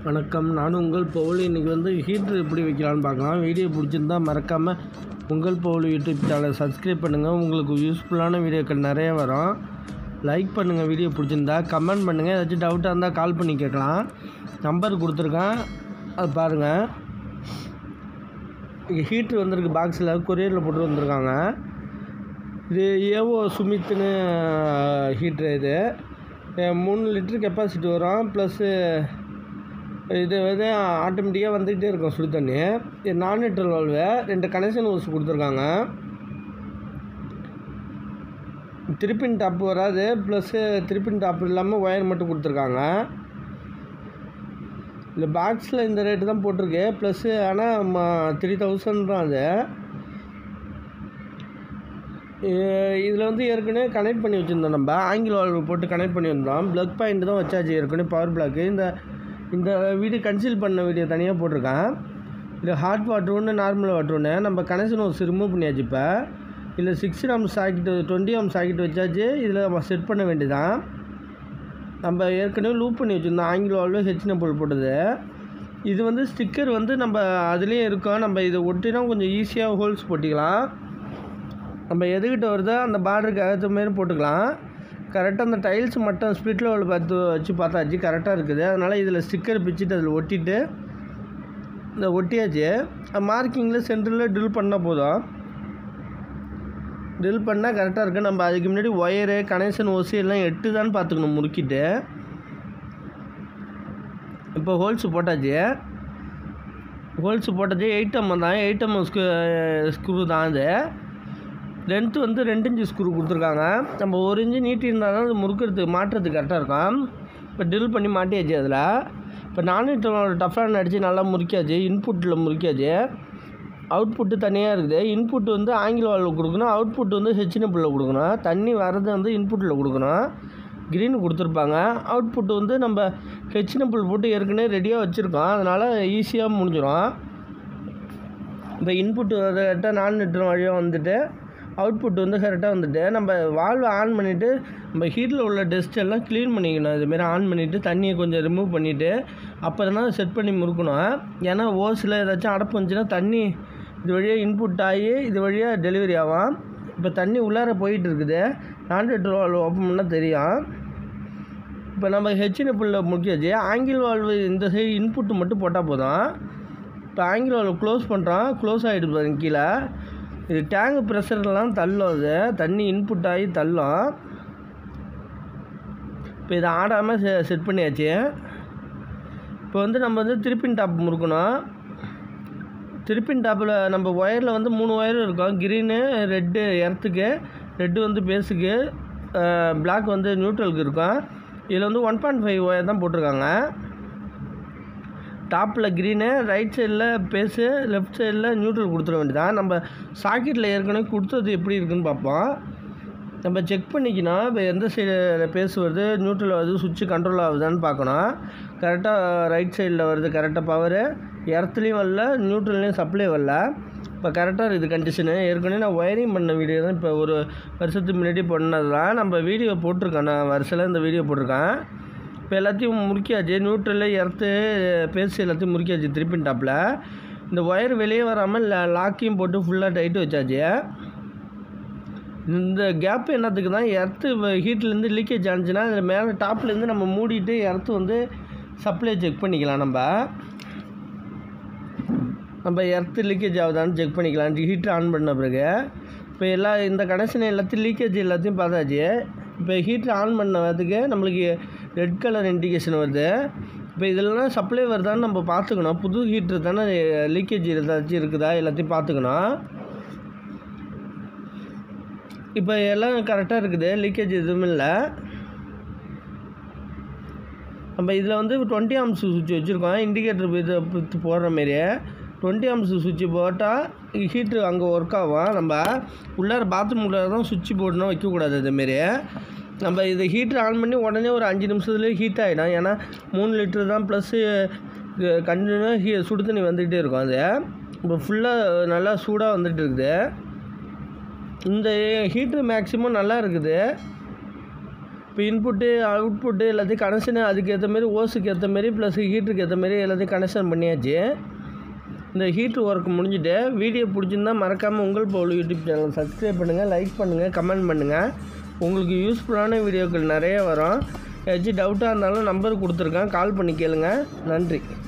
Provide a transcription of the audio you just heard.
வணக்கம் நான் உங்கள் பவுல் இன்றைக்கி வந்து ஹீட்ரு எப்படி வைக்கலான்னு பார்க்கலாம் வீடியோ பிடிச்சிருந்தா மறக்காமல் உங்கள் பவுல் யூடியூப் சேனலை சப்ஸ்கிரைப் பண்ணுங்கள் உங்களுக்கு யூஸ்ஃபுல்லான வீடியோக்கள் நிறைய வரும் லைக் பண்ணுங்கள் வீடியோ பிடிச்சிருந்தா கமெண்ட் பண்ணுங்கள் ஏதாச்சும் டவுட்டாக இருந்தால் கால் பண்ணி கேட்கலாம் நம்பர் கொடுத்துருக்கேன் அது பாருங்கள் ஹீட்ரு வந்திருக்கு பாக்ஸில் கொரியரில் போட்டு வந்திருக்காங்க இது ஏவோ சுமித்துன்னு ஹீட்ரு இது அஹ் மூணு லிட்டர் கெப்பாசிட்டி வரும் ப்ளஸ்ஸு இது வந்து ஆட்டோமேட்டிக்காக வந்துக்கிட்டே இருக்கும் சுடு தண்ணி இது நான் லிட்டர் வால்வு ரெண்டு கனெக்ஷன் ஹோஸ் கொடுத்துருக்காங்க திருப்பின் டாப் வராது ப்ளஸ்ஸு திருப்பின் டாப் இல்லாமல் ஒயர் மட்டும் கொடுத்துருக்காங்க இந்த பாக்ஸில் இந்த ரேட்டு தான் போட்டிருக்கு ப்ளஸ்ஸு ஆனால் த்ரீ தௌசண்ட் தான் அது இதில் வந்து ஏற்கனவே கனெக்ட் பண்ணி வச்சுருந்தோம் நம்ம ஆங்கில வால்வு போட்டு கனெக்ட் பண்ணி வந்தோம் ப்ளக் பாயிண்ட் தான் வச்சாச்சு ஏற்கனவே பவர் பிளாக்கு இந்த இந்த வீடியோ கன்சீல் பண்ண வீடியோ தனியாக போட்டிருக்கேன் இது ஹாட் வாட்டர் ஒன்று நார்மல் வாட்டர் ஒன்று நம்ம கனெக்ஷன் ஹோஸ் ரிமூவ் பண்ணியாச்சு இப்போ இதில் சிக்ஸ் ஆம் சாக்கெட்டு டுவெண்ட்டி ஆம் சாக்கெட் வச்சாச்சு இதில் நம்ம செட் பண்ண வேண்டியதான் நம்ம ஏற்கனவே லூப் பண்ணி வச்சுருந்தோம் ஆங்கில வால்வு ஹெச் நம்பல் போட்டது இது வந்து ஸ்டிக்கர் வந்து நம்ம அதுலேயே இருக்கோம் நம்ம இதை ஒட்டினா கொஞ்சம் ஈஸியாக ஹோல்ஸ் போட்டிக்கலாம் நம்ம எதுக்கிட்ட வருதோ அந்த பார்டருக்கு ஏற்ற மாரி போட்டுக்கலாம் கரெக்டாக அந்த டைல்ஸ் மட்டும் ஸ்பிளிட் லெவல் பார்த்து வச்சு பார்த்தாச்சு கரெக்டாக இருக்குது அதனால் இதில் ஸ்டிக்கர் பிச்சுட்டு அதில் ஒட்டிட்டு இந்த ஒட்டியாச்சு மார்க்கிங்கில் சென்டரில் ட்ரில் பண்ணால் போதும் ட்ரில் பண்ணால் கரெக்டாக இருக்குது நம்ம அதுக்கு முன்னாடி ஒயரு கனெக்ஷன் ஓசி எல்லாம் எட்டு தான் பார்த்துக்கணும் முறுக்கிட்டு இப்போ ஹோல்ஸ் போட்டாச்சு ஹோல்ஸ் போட்டாச்சு எயிட் எம் தான் எயிட் எம் ஸ்க்ரூ ஸ்க்ரூ தான் அது லென்த்து வந்து ரெண்டு இன்ச்சு ஸ்க்ரூ கொடுத்துருக்காங்க நம்ம ஒரு இன்ச்சு நீட்டி இருந்தால் தான் அது முறுக்கிறதுக்கு மாட்டுறதுக்கு கரெக்டாக இருக்கும் இப்போ ட்ரில் பண்ணி மாட்டியாச்சு அதில் இப்போ நானூற்றோட டஃப்லான் அடித்து நல்லா முறிக்காச்சு இன்புட்டில் முறிக்காச்சு அவுட்புட்டு தனியாக இருக்குது இன்புட் வந்து ஆங்கில வால்வில் கொடுக்கணும் அவுட்புட் வந்து ஹெச்னப்பிளில் கொடுக்கணும் தண்ணி வர்றது வந்து இன்புட்டில் கொடுக்கணும் க்ரீன் கொடுத்துருப்பாங்க அவுட்புட் வந்து நம்ம ஹெச்னப்பிள் போட்டு ஏற்கனவே ரெடியாக வச்சுருக்கோம் அதனால் ஈஸியாக முடிஞ்சிடும் இப்போ இன்புட் கரெக்டாக நான் லிட்டர் வழியாக வந்துட்டு அவுட்புட் வந்து கரெக்டாக வந்துட்டு நம்ம வால்வை ஆன் பண்ணிவிட்டு நம்ம ஹீட்டில் உள்ள டஸ்ட் எல்லாம் க்ளீன் பண்ணிக்கணும் இதுமாரி ஆன் பண்ணிவிட்டு தண்ணியை கொஞ்சம் ரிமூவ் பண்ணிவிட்டு அப்புறம் தான் செட் பண்ணி முறுக்கணும் ஏன்னா ஓஸில் ஏதாச்சும் அடப்பு வந்துச்சுன்னா தண்ணி இது வழியாக இன்புட் ஆகி இது வழியாக டெலிவரி ஆகும் இப்போ தண்ணி உள்ளார போயிட்டு இருக்குது நான் லிட்டர் வால்வு ஓப்பன் பண்ணால் தெரியும் இப்போ நம்ம ஹெச்னு புல்லில் முக்கியாச்சு ஆங்கில் வால்வு இந்த சைடு இன்புட்டு மட்டும் போட்டால் போதும் இப்போ ஆங்கில் வால்வு க்ளோஸ் பண்ணுறோம் க்ளோஸ் ஆகிடுது பாருங்க கீழே இது டேங்க் ப்ரெஷர்லாம் தள்ளும் அது தண்ணி இன்புட் ஆகி தள்ளும் இப்போ இதை ஆடாமல் செ செட் பண்ணியாச்சு இப்போ வந்து நம்ம வந்து திருப்பின் டாப் முறுக்கணும் திருப்பின் டாப்பில் நம்ம ஒயரில் வந்து மூணு ஒயர் இருக்கும் க்ரீனு ரெட்டு எர்த்துக்கு ரெட்டு வந்து பேஸுக்கு பிளாக் வந்து நியூட்ரலுக்கு இருக்கும் இதில் வந்து ஒன் பாயிண்ட் ஃபைவ் ஒயர் தான் போட்டிருக்காங்க டாப்பில் க்ரீனு ரைட் சைடில் பேஸு லெஃப்ட் சைடில் நியூட்ரல் கொடுத்துட வேண்டியதான் நம்ம சாக்கெட்டில் ஏற்கனவே கொடுத்தது எப்படி இருக்குன்னு பார்ப்போம் நம்ம செக் பண்ணிக்கணும் இப்போ எந்த சைடு பேஸ் வருது நியூட்ரல் வருது சுவிட்சு கண்ட்ரோல் ஆகுதான்னு பார்க்கணும் கரெக்டாக ரைட் சைடில் வருது கரெக்டாக பவரு எர்த்துலேயும் வரல நியூட்ரல்லையும் சப்ளை வரல இப்போ கரெக்டாக இருக்குது கண்டிஷனு ஏற்கனவே நான் ஒயரிங் பண்ண வீடியோ தான் இப்போ ஒரு வருஷத்துக்கு முன்னாடி பண்ணது தான் நம்ம வீடியோ போட்டிருக்கேன் நான் வருஷத்தில் இந்த வீடியோ போட்டிருக்கேன் இப்போ எல்லாத்தையும் முறுக்கியாச்சு நியூட்ரலு எர்த்து பேசி எல்லாத்தையும் முறுக்கியாச்சு திருப்பின் டாப்பில் இந்த ஒயர் வெளியே வராமல் லாக்கையும் போட்டு ஃபுல்லாக டைட்டு வச்சாச்சு இந்த கேப் என்னத்துக்கு தான் எர்த்து ஹீட்லேருந்து லீக்கேஜ் ஆனிச்சுன்னா இதில் மேலே டாப்லேருந்து நம்ம மூடிட்டு எர்த்து வந்து சப்ளை செக் பண்ணிக்கலாம் நம்ம நம்ம எர்த்து லீக்கேஜ் ஆகுதான்னு செக் பண்ணிக்கலாம் ஹீட்ரு ஆன் பண்ண பிறகு இப்போ எல்லா இந்த கனெக்ஷன் எல்லாத்தையும் லீக்கேஜ் எல்லாத்தையும் பார்த்தாச்சு இப்போ ஹீட்ரு ஆன் பண்ணதுக்கு நம்மளுக்கு ரெட் கலர் இண்டிகேஷன் வருது இப்போ இதெல்லாம் சப்ளை வருதான்னு நம்ம பார்த்துக்கணும் புது ஹீட்ரு தானே லீக்கேஜ் ஏதாச்சும் இருக்குதா எல்லாத்தையும் பார்த்துக்கணும் இப்போ எல்லாம் கரெக்டாக இருக்குது லீக்கேஜ் எதுவும் இல்லை நம்ம இதில் வந்து டுவெண்ட்டி ஆம்ஸ் சுவிட்ச் வச்சுருக்கோம் இண்டிகேட்டர் இது போடுற மாரி டுவெண்ட்டி ஆம்ஸ் சுவிட்ச் போட்டால் ஹீட்ரு அங்கே ஒர்க் ஆகும் நம்ம உள்ளார பாத்ரூம் உள்ளார தான் சுவிட்ச் போட்டுனா வைக்கக்கூடாது இதுமாரி நம்ம இது ஹீட்ரு ஆன் பண்ணி உடனே ஒரு அஞ்சு நிமிஷத்துலேயே ஹீட் ஆகிடும் ஏன்னா மூணு லிட்டரு தான் ப்ளஸ்ஸு கண்டினியூவாக ஹீ சுடு தண்ணி வந்துக்கிட்டே இருக்கும் அது இப்போ ஃபுல்லாக நல்லா சூடாக வந்துட்டு இருக்குது இந்த ஹீட்ரு மேக்ஸிமம் நல்லா இருக்குது இப்போ இன்புட்டு அவுட்புட்டு எல்லாத்தையும் கனெக்ஷனு அதுக்கு ஏற்ற மாரி ஓஸுக்கு ஏற்ற மாரி ப்ளஸ் ஹீட்டருக்கு ஏற்ற மாரி எல்லாத்தையும் கனெக்ஷன் பண்ணியாச்சு இந்த ஹீட்ரு ஒர்க் முடிஞ்சுட்டு வீடியோ பிடிச்சிருந்தா மறக்காமல் உங்கள் பவுல் யூடியூப் சேனல் சப்ஸ்கிரைப் பண்ணுங்கள் லைக் பண்ணுங்கள் கமெண்ட் பண்ணுங்கள் உங்களுக்கு யூஸ்ஃபுல்லான வீடியோக்கள் நிறைய வரும் ஏதாச்சும் டவுட்டாக இருந்தாலும் நம்பர் கொடுத்துருக்கேன் கால் பண்ணி கேளுங்க நன்றி